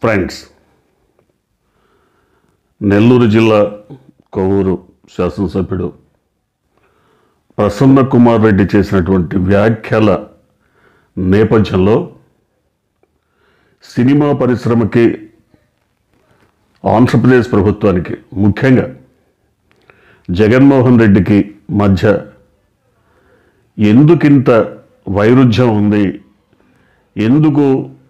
friends Nellore జిల్లా కొవ్వూరు శాసనసభ్యుడు ప్రసన్న కుమార్ రెడ్డి చేసినటువంటి వ్యాఖ్యల నేపథ్యంలో సినిమా పరిశ్రమకి ఆంధ్రప్రదేశ్ ప్రభుత్వానికి ముఖ్యంగా జగన్మోహన్ రెడ్డికి మధ్య ఎందుకింత వైరుధ్యం ఉంది ఎందుకు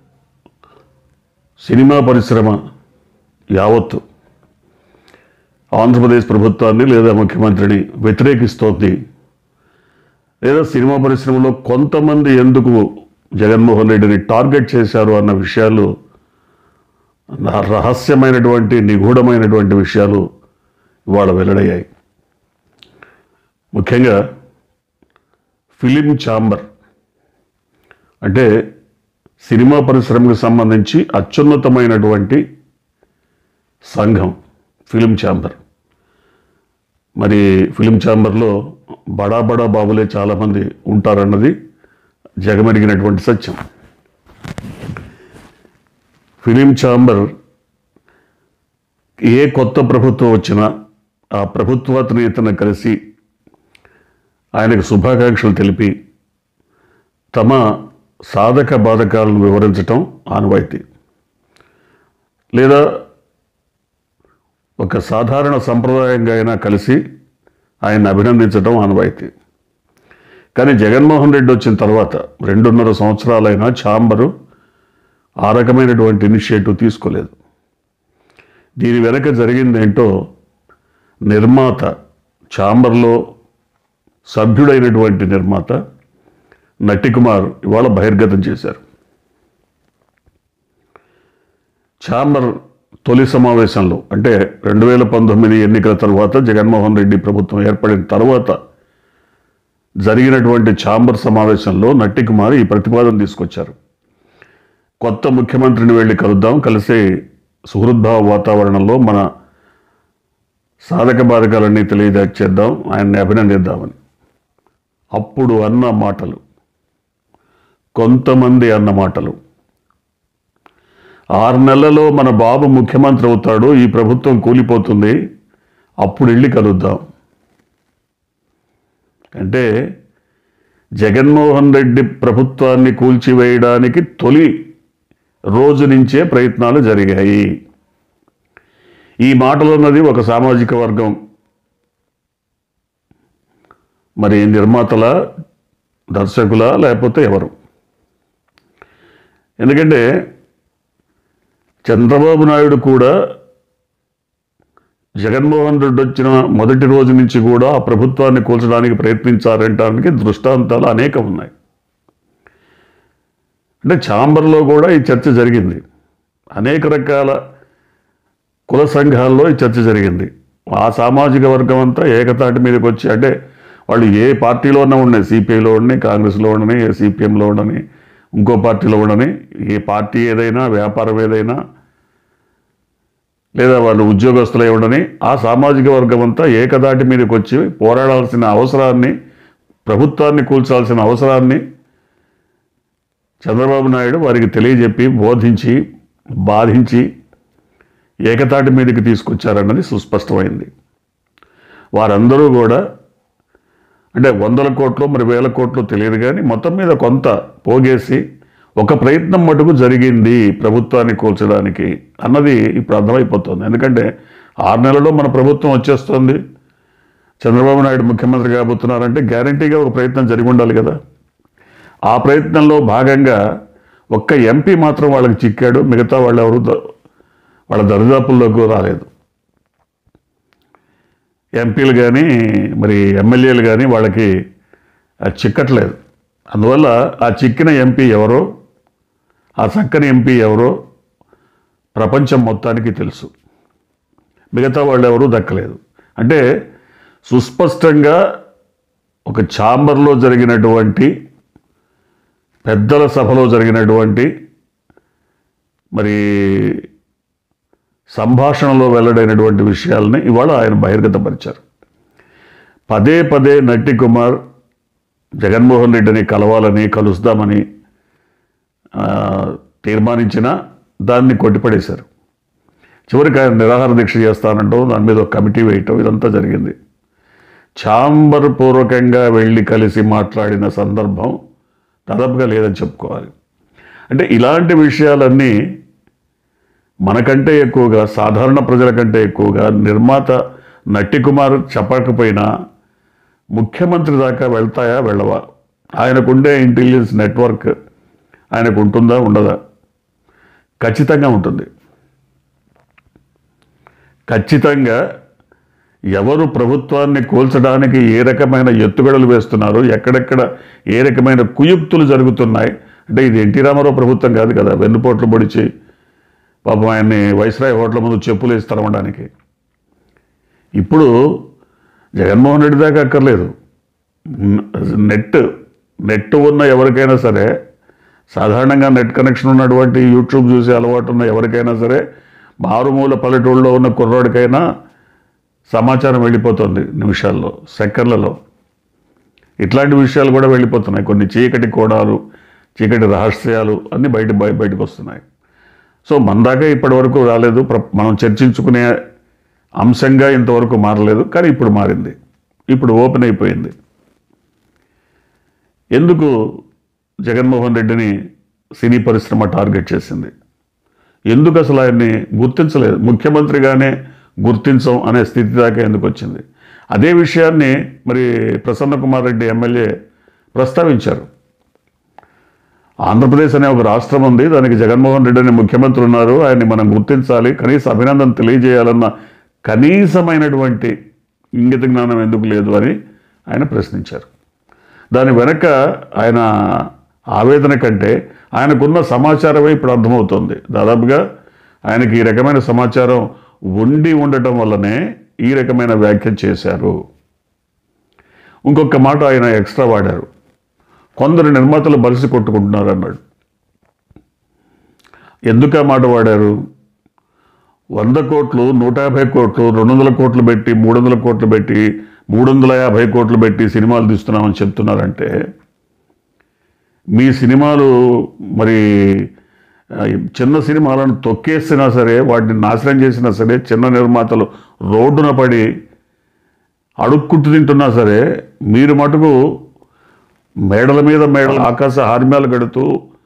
సినిమా పరిశ్రమ యావత్తు ఆంధ్రప్రదేశ్ ప్రభుత్వాన్ని లేదా ముఖ్యమంత్రిని వ్యతిరేకిస్తోంది లేదా సినిమా పరిశ్రమలో కొంతమంది ఎందుకు జగన్మోహన్ రెడ్డిని టార్గెట్ చేశారు అన్న విషయాలు నా- రహస్యమైనటువంటి నిగూఢమైనటువంటి విషయాలు ఇవాళ వెల్లడయ్యాయి ముఖ్యంగా ఫిలిం ఛాంబర్ అంటే సినిమా పరిశ్రమకు సంబంధించి అత్యున్నతమైనటువంటి సంఘం ఫిలిం ఛాంబర్ మరి ఫిలిం ఛాంబర్లో బడా బడా బాబులే చాలామంది ఉంటారన్నది జగమెరిగినటువంటి సత్యం ఫిలిం ఛాంబర్ ఏ కొత్త ప్రభుత్వం వచ్చినా ఆ ప్రభుత్వాధినేతను కలిసి ఆయనకు శుభాకాంక్షలు తెలిపి తమ సాధక బాధకాలను వివరించటం ఆనవాయితీ లేదా ఒక సాధారణ సంప్రదాయంగా అయినా కలిసి ఆయన అభినందించడం ఆనవాయితీ కానీ జగన్మోహన్ రెడ్డి వచ్చిన తర్వాత రెండున్నర సంవత్సరాలైనా ఛాంబరు ఆ రకమైనటువంటి ఇనిషియేటివ్ తీసుకోలేదు దీని వెనక జరిగిందేంటో నిర్మాత ఛాంబర్లో సభ్యుడైనటువంటి నిర్మాత నట్టికుమార్ ఇవాళ బహిర్గతం చేశారు ఛాంబర్ తొలి సమావేశంలో అంటే రెండు వేల పంతొమ్మిది ఎన్నికల తర్వాత జగన్మోహన్ రెడ్డి ప్రభుత్వం ఏర్పడిన తర్వాత జరిగినటువంటి ఛాంబర్ సమావేశంలో నట్టికుమార్ ఈ ప్రతిపాదన తీసుకొచ్చారు కొత్త ముఖ్యమంత్రిని వెళ్ళి కలుద్దాం కలిసి సుహృద్భావ వాతావరణంలో మన సాధక బాధకాలన్నీ తెలియజేద్దాం ఆయన్ని అభినందిద్దామని అప్పుడు అన్న మాటలు కొంతమంది అన్న మాటలు ఆరు నెలలలో మన బాబు ముఖ్యమంత్రి అవుతాడు ఈ ప్రభుత్వం కూలిపోతుంది అప్పుడు వెళ్ళి కలుద్దాం అంటే జగన్మోహన్ రెడ్డి ప్రభుత్వాన్ని కూల్చివేయడానికి తొలి రోజు నుంచే ప్రయత్నాలు జరిగాయి ఈ మాటలు ఉన్నది ఒక సామాజిక వర్గం మరి నిర్మాతల దర్శకుల లేకపోతే ఎవరు ఎందుకంటే చంద్రబాబు నాయుడు కూడా జగన్మోహన్ రెడ్డి వచ్చిన మొదటి రోజు నుంచి కూడా ఆ ప్రభుత్వాన్ని కూల్చడానికి ప్రయత్నించారంటానికి దృష్టాంతాలు అనేకం ఉన్నాయి అంటే ఛాంబర్లో కూడా ఈ చర్చ జరిగింది అనేక రకాల కుల సంఘాల్లో ఈ చర్చ జరిగింది ఆ సామాజిక వర్గం అంతా ఏకతాటి మీదకి వచ్చి అంటే వాళ్ళు ఏ పార్టీలో ఉన్నా ఉన్నాయి సిపిఐలో ఉండని కాంగ్రెస్లో ఉండని ఏ సిపిఎంలో ఉండని ఇంకో పార్టీలో ఉండని ఏ పార్టీ ఏదైనా వ్యాపారం ఏదైనా లేదా వాళ్ళు ఉద్యోగస్తులే ఉండని ఆ సామాజిక వర్గం అంతా ఏకదాటి మీదకి వచ్చి పోరాడాల్సిన అవసరాన్ని ప్రభుత్వాన్ని కూల్చాల్సిన అవసరాన్ని చంద్రబాబు నాయుడు వారికి తెలియజెప్పి బోధించి బాధించి ఏకతాటి మీదకి తీసుకొచ్చారన్నది సుస్పష్టమైంది వారందరూ కూడా అంటే వందల కోట్లు మరి వేల కోట్లు తెలియదు కానీ మొత్తం మీద కొంత పోగేసి ఒక ప్రయత్నం మటుకు జరిగింది ప్రభుత్వాన్ని కూల్చడానికి అన్నది ఇప్పుడు అర్థమైపోతుంది ఎందుకంటే ఆరు నెలల్లో మన ప్రభుత్వం వచ్చేస్తుంది చంద్రబాబు నాయుడు ముఖ్యమంత్రి కాబోతున్నారంటే గ్యారంటీగా ఒక ప్రయత్నం జరిగి ఉండాలి కదా ఆ ప్రయత్నంలో భాగంగా ఒక్క ఎంపీ మాత్రం వాళ్ళకి చిక్కాడు మిగతా వాళ్ళు ఎవరు ద- వాళ్ళ దరిదాపుల్లోకి రాలేదు ఎంపీలు కానీ మరి ఎమ్మెల్యేలు కానీ వాళ్ళకి అది చిక్కట్లేదు అందువల్ల ఆ చిక్కిన ఎంపీ ఎవరో ఆ చక్కని ఎంపీ ఎవరో ప్రపంచం మొత్తానికి తెలుసు మిగతా వాళ్ళు ఎవరూ దక్కలేదు అంటే సుస్పష్టంగా ఒక ఛాంబర్లో జరిగినటువంటి పెద్దల సభలో జరిగినటువంటి మరి సంభాషణలో వెల్లడైనటువంటి విషయాలని ఇవాళ ఆయన బహిర్గతపరిచారు పదే పదే నట్టి కుమార్ జగన్మోహన్ రెడ్డిని కలవాలని కలుస్తామని ఆ, తీర్మానించిన దాన్ని కొట్టిపడేశారు చివరికి ఆయన నిరాహార దీక్ష చేస్తానంటూ దాని మీద ఒక కమిటీ వేయటం ఇదంతా జరిగింది ఛాంబర్ పూర్వకంగా వెళ్ళి కలిసి మాట్లాడిన సందర్భం దాదాపుగా లేదని చెప్పుకోవాలి అంటే ఇలాంటి విషయాలన్నీ మనకంటే ఎక్కువగా సాధారణ ప్రజల కంటే ఎక్కువగా నిర్మాత నట్టి కుమార్ చెప్పకపోయినా ముఖ్యమంత్రి దాకా వెళ్తాయా వెళ్ళవా ఆయనకుండే ఇంటెలిజెన్స్ నెట్వర్క్ ఆయనకు ఉంటుందా ఉండదా ఖచ్చితంగా ఉంటుంది ఖచ్చితంగా ఎవరు ప్రభుత్వాన్ని కూల్చడానికి ఏ రకమైన ఎత్తుగడలు వేస్తున్నారు ఎక్కడెక్కడ ఏ రకమైన కుయుక్తులు జరుగుతున్నాయి అంటే ఇది ఎన్టీ రామారావు ప్రభుత్వం కాదు కదా వెన్నుపోట్లు పొడిచి పాపం ఆయన్ని వైస్రాయ్ హోటల్ ముందు చెప్పులు వేసి తరమడానికి ఇప్పుడు జగన్మోహన్ రెడ్డి దాకా అక్కర్లేదు నెట్ నెట్ ఉన్న ఎవరికైనా సరే సాధారణంగా నెట్ కనెక్షన్ ఉన్నటువంటి యూట్యూబ్ చూసే అలవాటు ఉన్న ఎవరికైనా సరే మారుమూల పల్లెటూళ్ళలో ఉన్న కుర్రాడికైనా సమాచారం వెళ్ళిపోతుంది నిమిషాల్లో సెకండ్లలో ఇట్లాంటి విషయాలు కూడా వెళ్ళిపోతున్నాయి కొన్ని చీకటి కోణాలు చీకటి రహస్యాలు అన్నీ బయట బయ- బయటకు వస్తున్నాయి సో మన దాకా ఇప్పటి వరకు రాలేదు ప్ర- మనం చర్చించుకునే అంశంగా ఇంతవరకు మారలేదు కానీ ఇప్పుడు మారింది ఇప్పుడు ఓపెన్ అయిపోయింది ఎందుకు జగన్మోహన్ రెడ్డిని సినీ పరిశ్రమ టార్గెట్ చేసింది ఎందుకు అసలు ఆయన్ని గుర్తించలేదు ముఖ్యమంత్రిగానే గుర్తించం అనే స్థితి దాకా ఎందుకు వచ్చింది అదే విషయాన్ని మరి ప్రసన్న కుమార్ రెడ్డి ఎమ్మెల్యే ప్రస్తావించారు ఆంధ్రప్రదేశ్ అనే ఒక రాష్ట్రం ఉంది దానికి జగన్మోహన్ రెడ్డి అనే ముఖ్యమంత్రి ఉన్నారు ఆయన్ని మనం గుర్తించాలి కనీస అభినందన తెలియజేయాలన్న కనీసమైనటువంటి ఇంగిత జ్ఞానం ఎందుకు లేదు అని ఆయన ప్రశ్నించారు దాని వెనక ఆయన ఆవేదన కంటే ఆయనకున్న సమాచారమే ఇప్పుడు అర్థమవుతుంది దాదాపుగా ఆయనకి ఈ రకమైన సమాచారం ఉండి ఉండటం వల్లనే ఈ రకమైన వ్యాఖ్య చేశారు ఇంకొక మాట ఆయన ఎక్స్ట్రా వాడారు కొందరు నిర్మాతలు బలిసి కొట్టుకుంటున్నారు అన్నాడు ఎందుకు ఆ మాట వాడారు వంద కోట్లు నూట యాభై కోట్లు రెండు వందల కోట్లు పెట్టి మూడు వందల కోట్లు పెట్టి మూడు వందల యాభై కోట్లు పెట్టి సినిమాలు తీస్తున్నామని చెప్తున్నారంటే మీ సినిమాలు మరి ఆ, చిన్న సినిమాలను తొక్కేసినా సరే వాటిని నాశనం చేసినా సరే చిన్న నిర్మాతలు రోడ్డున పడి అడుక్కుంటూ తింటున్నా సరే మీరు మటుకు మేడల మీద మేడల ఆకాశ హార్మ్యాలు గడుతూ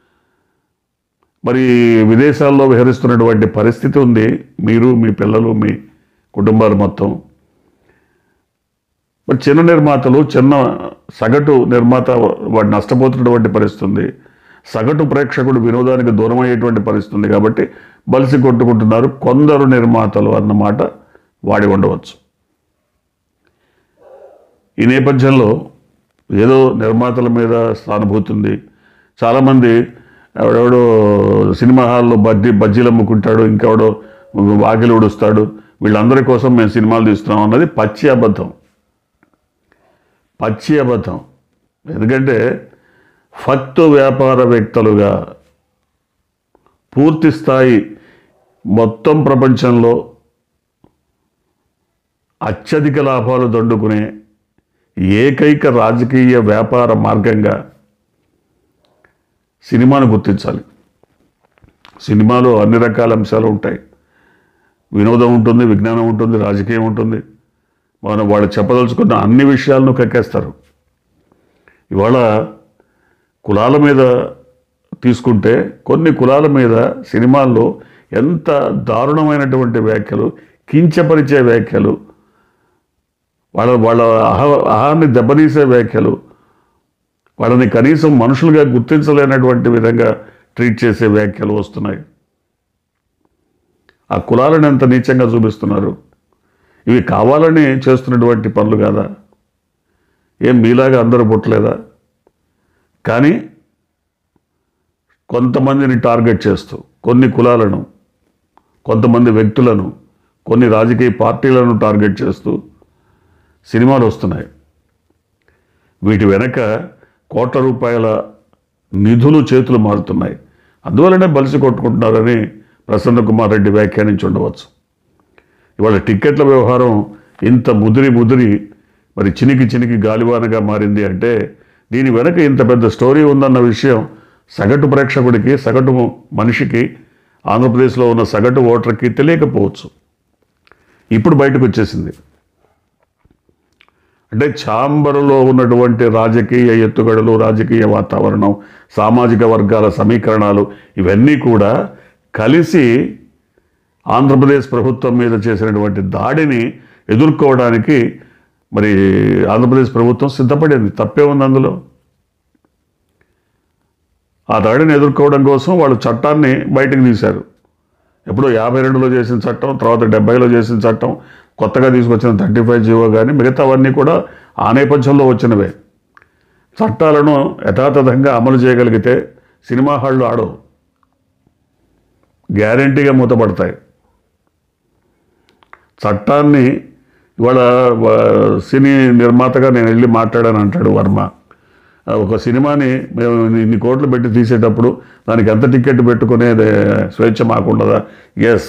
మరి విదేశాల్లో విహరిస్తున్నటువంటి పరిస్థితి ఉంది మీరు మీ పిల్లలు మీ కుటుంబాలు మొత్తం మరి చిన్న నిర్మాతలు చిన్న సగటు నిర్మాత వాడు నష్టపోతున్నటువంటి పరిస్థితి ఉంది సగటు ప్రేక్షకుడు వినోదానికి దూరం అయ్యేటువంటి పరిస్థితి ఉంది కాబట్టి బలిసి కొట్టుకుంటున్నారు కొందరు నిర్మాతలు అన్నమాట వాడి ఉండవచ్చు ఈ నేపథ్యంలో ఏదో నిర్మాతల మీద సానుభూతి ఉంది చాలామంది ఎవడెవడో సినిమా హాల్లో బజ్జీ బజ్జీలు అమ్ముకుంటాడు ఇంకెవడో వాకిలి ఉడుస్తాడు వీళ్ళందరి కోసం మేము సినిమాలు తీస్తున్నాం అన్నది పచ్చి అబద్ధం పచ్చి అబద్ధం ఎందుకంటే ఫక్తు వ్యాపారవేత్తలుగా పూర్తి స్థాయి మొత్తం ప్రపంచంలో అత్యధిక లాభాలు దండుకునే ఏకైక రాజకీయ వ్యాపార మార్గంగా సినిమాను గుర్తించాలి సినిమాలో అన్ని రకాల అంశాలు ఉంటాయి వినోదం ఉంటుంది విజ్ఞానం ఉంటుంది రాజకీయం ఉంటుంది మనం వాళ్ళు చెప్పదలుచుకున్న అన్ని విషయాలను కక్కేస్తారు ఇవాళ కులాల మీద తీసుకుంటే కొన్ని కులాల మీద సినిమాల్లో ఎంత దారుణమైనటువంటి వ్యాఖ్యలు కించపరిచే వ్యాఖ్యలు వాళ్ళ వాళ్ళ అహ అహాన్ని దెబ్బతీసే వ్యాఖ్యలు వాళ్ళని కనీసం మనుషులుగా గుర్తించలేనటువంటి విధంగా ట్రీట్ చేసే వ్యాఖ్యలు వస్తున్నాయి ఆ కులాలను ఎంత నీచంగా చూపిస్తున్నారు ఇవి కావాలని చేస్తున్నటువంటి పనులు కాదా ఏం మీలాగా అందరూ పుట్టలేదా కానీ కొంతమందిని టార్గెట్ చేస్తూ కొన్ని కులాలను కొంతమంది వ్యక్తులను కొన్ని రాజకీయ పార్టీలను టార్గెట్ చేస్తూ సినిమాలు వస్తున్నాయి వీటి వెనక కోట్ల రూపాయల నిధులు చేతులు మారుతున్నాయి అందువల్లనే బలిసి కొట్టుకుంటున్నారని ప్రసన్న కుమార్ రెడ్డి వ్యాఖ్యానించి ఉండవచ్చు ఇవాళ టిక్కెట్ల వ్యవహారం ఇంత ముదిరి ముదిరి మరి చినికి చినికి గాలివానగా మారింది అంటే దీని వెనక ఇంత పెద్ద స్టోరీ ఉందన్న విషయం సగటు ప్రేక్షకుడికి సగటు మనిషికి ఆంధ్రప్రదేశ్లో ఉన్న సగటు ఓటర్కి తెలియకపోవచ్చు ఇప్పుడు బయటకు వచ్చేసింది అంటే ఛాంబరులో ఉన్నటువంటి రాజకీయ ఎత్తుగడలు రాజకీయ వాతావరణం సామాజిక వర్గాల సమీకరణాలు ఇవన్నీ కూడా కలిసి ఆంధ్రప్రదేశ్ ప్రభుత్వం మీద చేసినటువంటి దాడిని ఎదుర్కోవడానికి మరి ఆంధ్రప్రదేశ్ ప్రభుత్వం సిద్ధపడింది తప్పే ఉంది అందులో ఆ దాడిని ఎదుర్కోవడం కోసం వాళ్ళు చట్టాన్ని బయటకు తీశారు ఎప్పుడో యాభై రెండులో చేసిన చట్టం తర్వాత డెబ్బైలో చేసిన చట్టం కొత్తగా తీసుకొచ్చిన థర్టీ ఫైవ్ జీవో కానీ మిగతావన్నీ కూడా ఆ నేపథ్యంలో వచ్చినవే చట్టాలను యథాతథంగా అమలు చేయగలిగితే సినిమా హాళ్ళు ఆడవు గ్యారంటీగా మూతపడతాయి చట్టాన్ని ఇవాళ వ- సినీ నిర్మాతగా నేను వెళ్ళి మాట్లాడాను అంటాడు వర్మ ఆ, ఒక సినిమాని మేము ఇన్ని కోట్లు పెట్టి తీసేటప్పుడు దానికి ఎంత టికెట్ పెట్టుకునేది స్వేచ్ఛ మాకుండదా ఎస్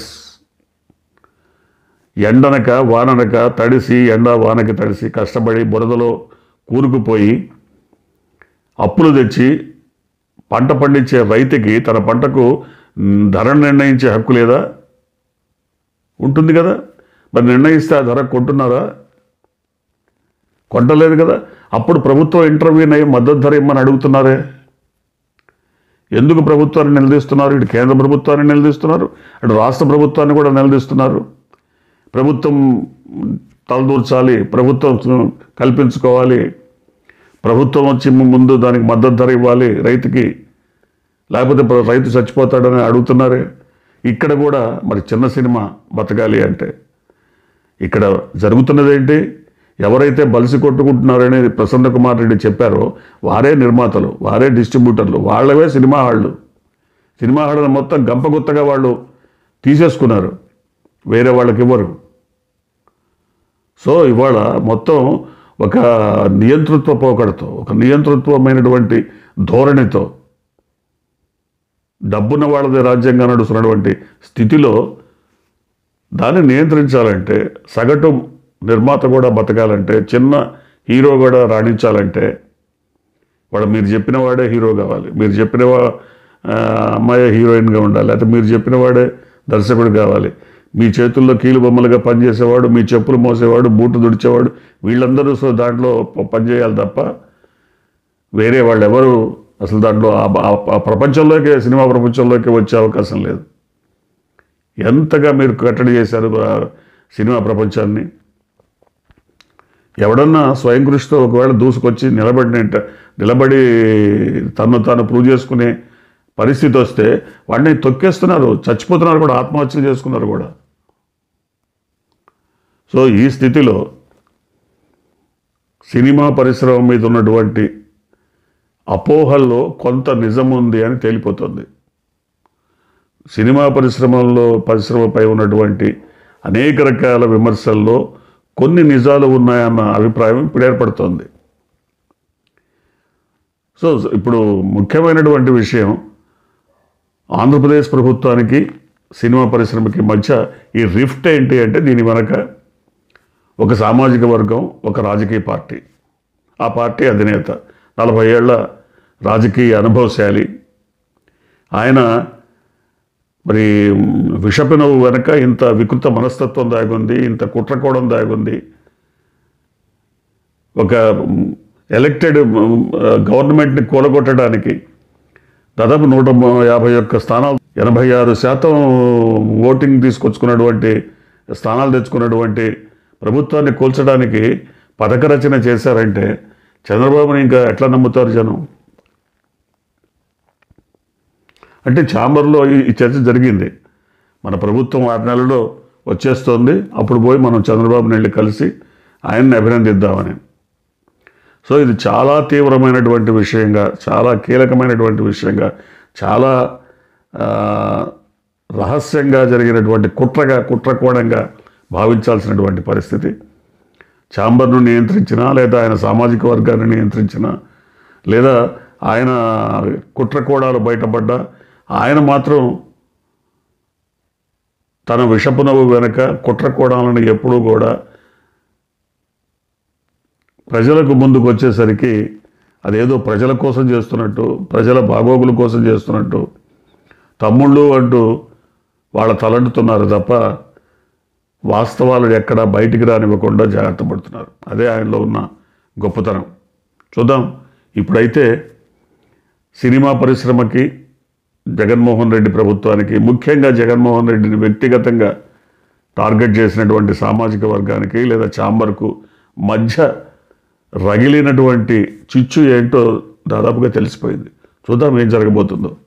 ఎండనక వాననక తడిసి ఎండ వానకి తడిసి కష్టపడి బురదలో కూరుకుపోయి అప్పులు తెచ్చి పంట పండించే రైతుకి తన పంటకు మ్, ధర నిర్ణయించే హక్కు లేదా ఉంటుంది కదా మరి నిర్ణయిస్తే ఆ ధర కొంటున్నారా కొంటలేదు కదా అప్పుడు ప్రభుత్వం ఇంటర్వ్యూన్ అయ్యి మద్దతు ధర ఇమ్మని అడుగుతున్నారే ఎందుకు ప్రభుత్వాన్ని నిలదీస్తున్నారు ఇటు కేంద్ర ప్రభుత్వాన్ని నిలదీస్తున్నారు అటు రాష్ట్ర ప్రభుత్వాన్ని కూడా నిలదీస్తున్నారు ప్రభుత్వం తలదూర్చాలి ప్రభుత్వం కల్పించుకోవాలి ప్రభుత్వం వచ్చి ముందు దానికి మద్దతు ధర ఇవ్వాలి రైతుకి లేకపోతే ప్ర- రైతు చచ్చిపోతాడని అడుగుతున్నారే ఇక్కడ కూడా మరి చిన్న సినిమా బతకాలి అంటే ఇక్కడ జరుగుతున్నది ఏంటి ఎవరైతే బలిసి కొట్టుకుంటున్నారని ప్రసన్న కుమార్ రెడ్డి చెప్పారో వారే నిర్మాతలు వారే డిస్ట్రిబ్యూటర్లు వాళ్ళవే సినిమా హాళ్ళు సినిమా హాళ్ళను మొత్తం గంపగుత్తగా వాళ్ళు తీసేసుకున్నారు వేరే వాళ్ళకి ఇవ్వరు సో ఇవాళ మొత్తం ఒక నియంతృత్వ పోకడతో ఒక నియంతృత్వమైనటువంటి ధోరణితో డబ్బున్న వాళ్ళది రాజ్యంగా నడుస్తున్నటువంటి స్థితిలో దాన్ని నియంత్రించాలంటే సగటు నిర్మాత కూడా బతకాలంటే చిన్న హీరో కూడా రాణించాలంటే వాడు మీరు చెప్పిన వాడే హీరో కావాలి మీరు చెప్పిన వా- ఆ, అమ్మాయి హీరోయిన్గా ఉండాలి అయితే మీరు చెప్పిన వాడే దర్శకుడు కావాలి మీ చేతుల్లో కీలు బొమ్మలుగా పనిచేసేవాడు మీ చెప్పులు మోసేవాడు బూట్లు దుడిచేవాడు వీళ్ళందరూ సో దాంట్లో ప- పనిచేయాలి తప్ప వేరే వాళ్ళు ఎవరు అసలు దాంట్లో ఆ- ఆ- ఆ ప్రపంచంలోకి సినిమా ప్రపంచంలోకి వచ్చే అవకాశం లేదు ఎంతగా మీరు కట్టడి చేశారు ఆ సినిమా ప్రపంచాన్ని ఎవడన్నా స్వయం కృషితో ఒకవేళ దూసుకొచ్చి నిలబడిన నిలబడి తను తాను ప్రూవ్ చేసుకునే పరిస్థితి వస్తే వాడిని తొక్కేస్తున్నారు చచ్చిపోతున్నారు కూడా ఆత్మహత్యలు చేసుకున్నారు కూడా సో ఈ స్థితిలో సినిమా పరిశ్రమ మీద ఉన్నటువంటి అపోహల్లో కొంత నిజం ఉంది అని తేలిపోతుంది సినిమా పరిశ్రమల్లో పరిశ్రమపై ఉన్నటువంటి అనేక రకాల విమర్శల్లో కొన్ని నిజాలు ఉన్నాయన్న అభిప్రాయం ఇప్పుడు ఏర్పడుతోంది సో ఇప్పుడు ముఖ్యమైనటువంటి విషయం ఆంధ్రప్రదేశ్ ప్రభుత్వానికి సినిమా పరిశ్రమకి మధ్య ఈ రిఫ్ట్ ఏంటి అంటే దీని వెనక ఒక సామాజిక వర్గం ఒక రాజకీయ పార్టీ ఆ పార్టీ అధినేత నలభై ఏళ్ల రాజకీయ అనుభవశాలి ఆయన మరి విషపు నవ్వు వెనక ఇంత వికృత మనస్తత్వం దాగుంది ఇంత కుట్రకోణం దాగుంది ఒక ఎలక్టెడ్ గవర్నమెంట్ని కూలగొట్టడానికి దాదాపు నూట యాభై ఒక్క స్థానాలు ఎనభై ఆరు శాతం ఓటింగ్ తీసుకొచ్చుకున్నటువంటి స్థానాలు తెచ్చుకున్నటువంటి ప్రభుత్వాన్ని కూల్చడానికి పథక రచన చేశారంటే చంద్రబాబుని ఇంకా ఎట్లా నమ్ముతారు జనం అంటే ఛాంబర్లో ఈ ఈ చర్చ జరిగింది మన ప్రభుత్వం ఆరు నెలల్లో వచ్చేస్తోంది అప్పుడు పోయి మనం చంద్రబాబుని వెళ్ళి కలిసి ఆయన్ని అభినందిద్దామని సో ఇది చాలా తీవ్రమైనటువంటి విషయంగా చాలా కీలకమైనటువంటి విషయంగా చాలా ఆ, రహస్యంగా జరిగినటువంటి కుట్రగా కుట్రకోణంగా భావించాల్సినటువంటి పరిస్థితి ఛాంబర్ను నియంత్రించినా లేదా ఆయన సామాజిక వర్గాన్ని నియంత్రించినా లేదా ఆయన కుట్రకోణాలు బయటపడ్డా ఆయన మాత్రం తన విషపు నవ్వు వెనక కుట్రకోణాలను ఎప్పుడూ కూడా ప్రజలకు ముందుకు వచ్చేసరికి అదేదో ప్రజల కోసం చేస్తున్నట్టు ప్రజల బాగోగుల కోసం చేస్తున్నట్టు తమ్ముళ్ళు అంటూ వాళ్ళ తలంటుతున్నారు తప్ప వాస్తవాలు ఎక్కడ బయటికి రానివ్వకుండా జాగ్రత్త పడుతున్నారు అదే ఆయనలో ఉన్న గొప్పతనం చూద్దాం ఇప్పుడైతే సినిమా పరిశ్రమకి జగన్మోహన్ రెడ్డి ప్రభుత్వానికి ముఖ్యంగా జగన్మోహన్ రెడ్డిని వ్యక్తిగతంగా టార్గెట్ చేసినటువంటి సామాజిక వర్గానికి లేదా చాంబర్కు మధ్య రగిలినటువంటి చిచ్చు ఏంటో దాదాపుగా తెలిసిపోయింది చూద్దాం ఏం జరగబోతుందో